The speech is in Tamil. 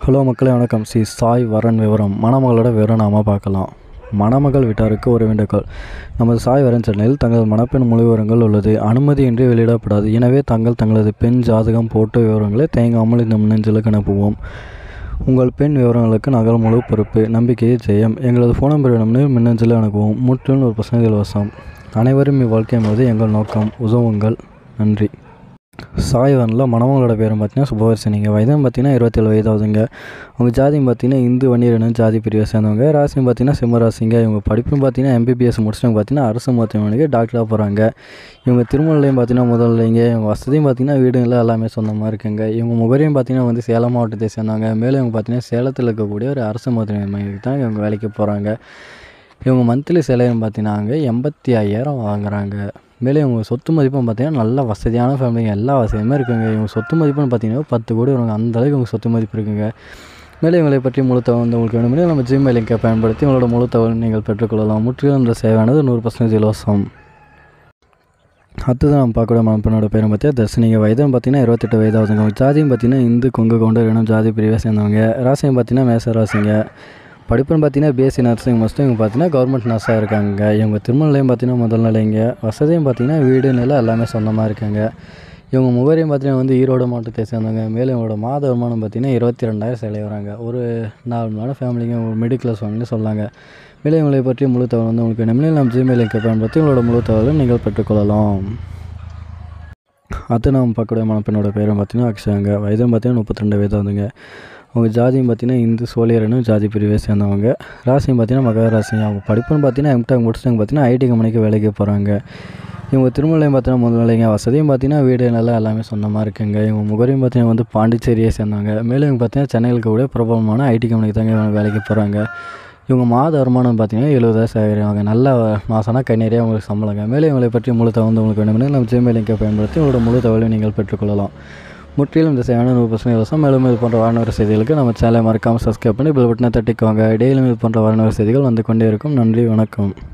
ஹலோ மக்களே வணக்கம் ஸ்ரீ சாய் வரன் விவரம் மணமகளோட விவரம் நாம பார்க்கலாம் மணமகள் வீட்டாருக்கு ஒரு வேண்டுகோள் நமது சாய் வரன் சேனலில் தங்களது மணப்பெண் முழு விவரங்கள் உள்ளது அனுமதியின்றி வெளியிடப்படாது எனவே தாங்கள் தங்களது பெண் ஜாதகம் போட்டோ விவரங்களை தேங்காமல் இந்த மின்னஞ்சலுக்கு அனுப்புவோம் உங்கள் பெண் விவரங்களுக்கு நகல் முழு பொறுப்பு நம்பிக்கையை ஜெயம் எங்களது ஃபோன் நம்பர் வேணும்னு மின்னஞ்சலில் அனுப்புவோம் முற்றிலும் ஒரு பர்சன்ட் இலவசம் அனைவரும் இவ்வாழ்க்கை என்பது எங்கள் நோக்கம் உதவுங்கள் நன்றி சாய்வனில் மணமகளோட பேரும் பார்த்தீங்கன்னா சுபவர்ஷினிங்க வயதும் பார்த்தீங்கன்னா இருபத்தேழு வயதாகுதுங்க அவங்க ஜாதியும் பார்த்தீங்கன்னா இந்து வன்னியரனும் ஜாதி பிரிவை சேர்ந்தவங்க ராசியும் பார்த்தீங்கன்னா சிம்மராசிங்க இவங்க படிப்பும் பார்த்தீங்கன்னா எம்பிபிஎஸ் முடிச்சவங்க பார்த்தீங்கன்னா அரசு மருத்துவமனைக்கு டாக்டராக போகிறாங்க இவங்க திருமலையும் பார்த்தீங்கன்னா முதல்லைங்க இவங்க வசதியும் பார்த்தீங்கன்னா வீடுங்களில் எல்லாமே சொந்தமாக இருக்குங்க இவங்க முகரையும் பார்த்தீங்கன்னா வந்து சேலம் மாவட்டத்தை சேர்ந்தாங்க மேலும் இவங்க பார்த்தீங்கன்னா சேலத்தில் இருக்கக்கூடிய ஒரு அரசு மருத்துவமனைக்கு தான் இவங்க வேலைக்கு போகிறாங்க இவங்க மந்த்லி சேலரியும் பார்த்தீங்கன்னா எண்பத்தி ஐயாயிரம் வாங்குறாங்க மேலே இவங்க சொத்து மதிப்பும் பார்த்தீங்கன்னா நல்ல வசதியான ஃபேமிலிங்க எல்லா வசதியுமே இருக்குங்க இவங்க சொத்து மதிப்புன்னு பார்த்தீங்கன்னா பத்து கோடி வருவாங்க அந்த அளவுக்கு இவங்க சொத்து மதிப்பு இருக்குங்க மேலே இவங்களை பற்றி முழு தகவல் வந்து உங்களுக்கு வேணும்னா நம்ம ஜிமெயில் லிங்கை பயன்படுத்தி உங்களோட முழு தகவல் நீங்கள் பெற்றுக்கொள்ளலாம் முற்றிலும் இந்த சேவையானது நூறு பர்சன்டேஜ் இலவசம் அடுத்தது நம்ம பார்க்கக்கூடிய மணப்பெண்ணோட பேரும் பார்த்தீங்கன்னா தர்ஷினிங்க வயதும் பார்த்தீங்கன்னா இருபத்தெட்டு வயதாகுதுங்க அவங்க ஜாதியும் பார்த்தீங்கன்னா இந்து கொங்கு கவுண்டர் எனும் ஜாதி பிரிவை சேர்ந்தவங்க ராசியும் பார்த்தீங்கன்னா மேச ராசிங்க படிப்புன்னு பார்த்தீங்கன்னா பிஎஸ்சி நர்சிங் மஸ்ட்டு இவங்க பார்த்தீங்கன்னா கவர்மெண்ட் நர்ஸாக இருக்காங்க இவங்க திருமலையும் பார்த்தீங்கன்னா முதல் நிலைங்க வசதியும் பார்த்தீங்கன்னா வீடு நிலம் எல்லாமே சொந்தமாக இருக்காங்க இவங்க முகரையும் பார்த்தீங்கன்னா வந்து ஈரோடு மாவட்டத்தை சேர்ந்தவங்க மேலும் இவங்களோட மாத வருமானம் பார்த்தீங்கன்னா இருபத்தி ரெண்டாயிரம் சேலை வராங்க ஒரு நார்மலான ஃபேமிலிங்க ஒரு மிடில் கிளாஸ் ஃபேமிலி சொல்லாங்க மேலும் இவங்களை பற்றி முழு தகவல் வந்து உங்களுக்கு வேணும்னா நம்ம ஜிமெயில் லிங்கை பயன்படுத்தி உங்களோட முழு தகவலை நீங்கள் பெற்றுக்கொள்ளலாம் அடுத்து நம்ம பார்க்கக்கூடிய மணப்பெண்ணோட பேரும் பார்த்தீங்கன்னா அக்ஷயாங்க வயதும் பார்த்தீங்கன்னா முப்பத்தி ரெண்டு வயது வந்துங்க அவங்க ஜாதியும் பார்த்தீங்கன்னா இந்து சோழியரனும் ஜாதி பிரிவை சேர்ந்தவங்க ராசியும் பார்த்தீங்கன்னா மகர ராசிங்க அவங்க படிப்புன்னு பார்த்தீங்கன்னா எம்டெக் முடிச்சுட்டு பார்த்தீங்கன்னா ஐடி கம்பெனிக்கு வேலைக்கு போகிறாங்க இவங்க திருமலையும் பார்த்தீங்கன்னா முதல்நிலைங்க வசதியும் பார்த்தீங்கன்னா வீடு நல்லா எல்லாமே சொந்தமாக இருக்குங்க இவங்க முகரையும் பார்த்தீங்கன்னா வந்து பாண்டிச்சேரியை சேர்ந்தவங்க மேலும் இவங்க பார்த்தீங்கன்னா சென்னையில் இருக்கக்கூடிய பிரபலமான ஐடி கம்பெனிக்கு தாங்க இவங்க வேலைக்கு போகிறாங்க இவங்க மாத வருமானம் பார்த்தீங்கன்னா எழுபதாயிரம் சேகரிவாங்க நல்ல மாதம்னா கை நிறைய அவங்களுக்கு சம்பளங்க மேலும் இவங்களை பற்றி முழு தகவல் உங்களுக்கு வேணும்னா நம்ம ஜிமெயில் லிங்கை பயன்படுத்தி உங்களோட முழு தகவலை நீங்கள் பெற்றுக்கொள்ளலாம் முற்றிலும் இந்த சேவையான நூறு பர்சன்ட் இலவசம் மேலும் இது போன்ற வாரணவர் செய்திகளுக்கு நம்ம சேனலை மறக்காமல் சப்ஸ்கிரைப் பண்ணி பில் பட்டனை தட்டிக்குவாங்க டெய்லியும் இது போன்ற வாரணவர் செய்திகள் வந்து கொண்டே இருக்கும் நன்றி வணக்கம்